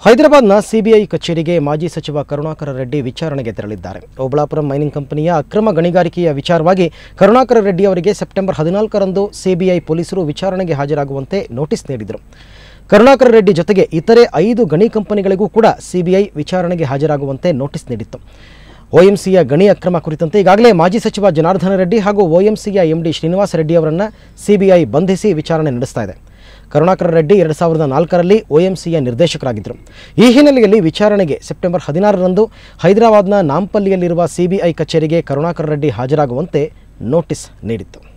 ಹೈದರಾಬಾದ್ನ ಸಿಬಿಐ ಕಚೇರಿಗೆ ಮಾಜಿ ಸಚಿವ ಕರುಣಾಕರ ರೆಡ್ಡಿ ವಿಚಾರಣೆಗೆ ತೆರಳಿದ್ದಾರೆ ಓಬಳಾಪುರಂ ಮೈನಿಂಗ್ ಕಂಪನಿಯ ಅಕ್ರಮ ಗಣಿಗಾರಿಕೆಯ ವಿಚಾರವಾಗಿ ಕರುಣಾಕರ ರೆಡ್ಡಿ ಅವರಿಗೆ ಸೆಪ್ಟೆಂಬರ್ ಹದಿನಾಲ್ಕರಂದು ಸಿಬಿಐ ಪೊಲೀಸರು ವಿಚಾರಣೆಗೆ ಹಾಜರಾಗುವಂತೆ ನೋಟಿಸ್ ನೀಡಿದರು ಕರುಣಾಕರ ರೆಡ್ಡಿ ಜೊತೆಗೆ ಇತರೆ ಐದು ಗಣಿ ಕಂಪನಿಗಳಿಗೂ ಕೂಡ ಸಿಬಿಐ ವಿಚಾರಣೆಗೆ ಹಾಜರಾಗುವಂತೆ ನೋಟಿಸ್ ನೀಡಿತ್ತು ಒಎಂಸಿಯ ಗಣಿ ಅಕ್ರಮ ಕುರಿತಂತೆ ಈಗಾಗಲೇ ಮಾಜಿ ಸಚಿವ ಜನಾರ್ದನ ರೆಡ್ಡಿ ಹಾಗೂ ಒಎಂಸಿಯ ಎಂಡಿ ಶ್ರೀನಿವಾಸ ರೆಡ್ಡಿ ಅವರನ್ನು ಸಿಬಿಐ ಬಂಧಿಸಿ ವಿಚಾರಣೆ ನಡೆಸ್ತಾ ಇದೆ ಕರುಣಾಕರ ರೆಡ್ಡಿ ಎರಡು ಸಾವಿರದ ನಾಲ್ಕರಲ್ಲಿ ಒಎಂಸಿಯ ನಿರ್ದೇಶಕರಾಗಿದ್ದರು ಈ ಹಿನ್ನೆಲೆಯಲ್ಲಿ ವಿಚಾರಣೆಗೆ ಸೆಪ್ಟೆಂಬರ್ ಹದಿನಾರರಂದು ಹೈದರಾಬಾದ್ನ ನಾಂಪಲ್ಲಿಯಲ್ಲಿರುವ ಸಿಬಿಐ ಕಚೇರಿಗೆ ಕರುಣಾಕರ ರೆಡ್ಡಿ ಹಾಜರಾಗುವಂತೆ ನೋಟಿಸ್ ನೀಡಿತ್ತು